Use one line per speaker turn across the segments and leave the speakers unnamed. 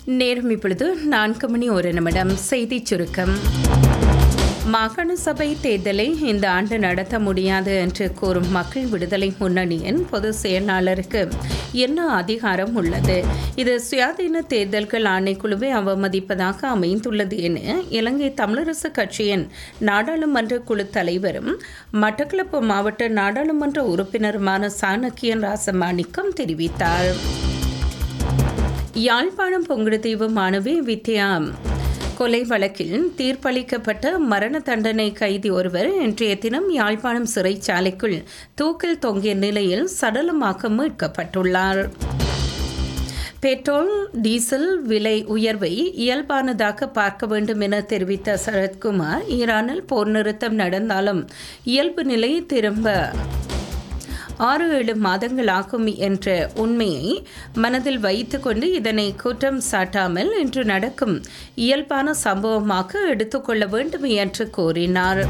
நேரம் இப்பொழுது நான்கு மணி ஒரு நிமிடம் செய்திச் சுருக்கம் மாகாண சபை தேர்தலை இந்த ஆண்டு நடத்த முடியாது என்று கூறும் மக்கள் விடுதலை முன்னணியின் பொதுச் செயலாளருக்கு என்ன அதிகாரம் உள்ளது இது சுயாதீன தேர்தல்கள் ஆணைக்குழுவை அவமதிப்பதாக அமைந்துள்ளது என இலங்கை தமிழரசு கட்சியின் நாடாளுமன்ற குழு தலைவரும் மட்டக்களப்பு மாவட்ட நாடாளுமன்ற உறுப்பினருமான சாணக்கியன் ராசமாணிக்கம் தெரிவித்தார் யாழ்ப்பாணம் பொங்குடுதீவு மாணவி வித்யா கொலை வழக்கில் தீர்ப்பளிக்கப்பட்ட மரண தண்டனை கைதி ஒருவர் இன்றைய தினம் யாழ்ப்பாணம் சிறைச்சாலைக்குள் தூக்கில் தொங்கிய நிலையில் சடலமாக மீட்கப்பட்டுள்ளார் பெட்ரோல் டீசல் விலை உயர்வை இயல்பானதாக பார்க்க வேண்டும் என தெரிவித்த சரத்குமார் ஈரானில் போர் நிறுத்தம் நடந்தாலும் இயல்பு நிலை திரும்ப ஆறு ஏழு மாதங்கள் ஆகும் என்ற உண்மையை மனதில் வைத்துக்கொண்டு இதனை குற்றம் சாட்டாமல் இன்று நடக்கும் இயல்பான சம்பவமாக எடுத்துக்கொள்ள வேண்டும் என்று கூறினார்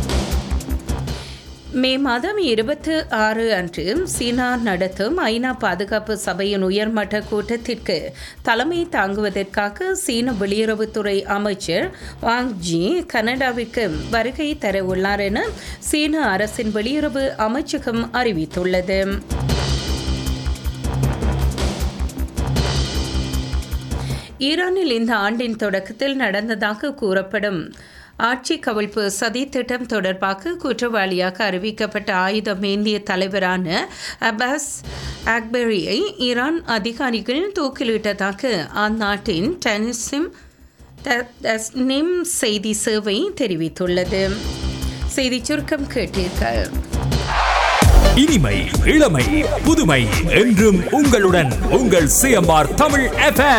மே மாதம் இருபத்தி ஆறு அன்று சீனா நடத்தும் ஐநா பாதுகாப்பு சபையின் உயர்மட்ட கூட்டத்திற்கு தலைமை தாங்குவதற்காக சீன வெளியுறவுத்துறை அமைச்சர் வாங் ஜி கனடாவிற்கு வருகை தர உள்ளார் என சீன அரசின் வெளியுறவு அமைச்சகம் அறிவித்துள்ளது ஈரானில் இந்த ஆண்டின் தொடக்கத்தில் நடந்ததாக கூறப்படும் ஆட்சி கவிழ்ப்பு சதி திட்டம் தொடர்பாக குற்றவாளியாக அறிவிக்கப்பட்ட ஆயுதம் ஏந்திய தலைவரான அப்பாஸ் அக்பரியை ஈரான் அதிகாரிகள் தூக்கிலிட்டதாக அந்நாட்டின் டெனிசிம் தஸ்னிம் செய்தி சேவை தெரிவித்துள்ளது செய்தி சுருக்கம் கேட்டீர்கள்
இனிமை இளமை புதுமை என்றும் உங்களுடன் உங்கள் சிஎம்ஆர் தமிழ் எஃப்எம்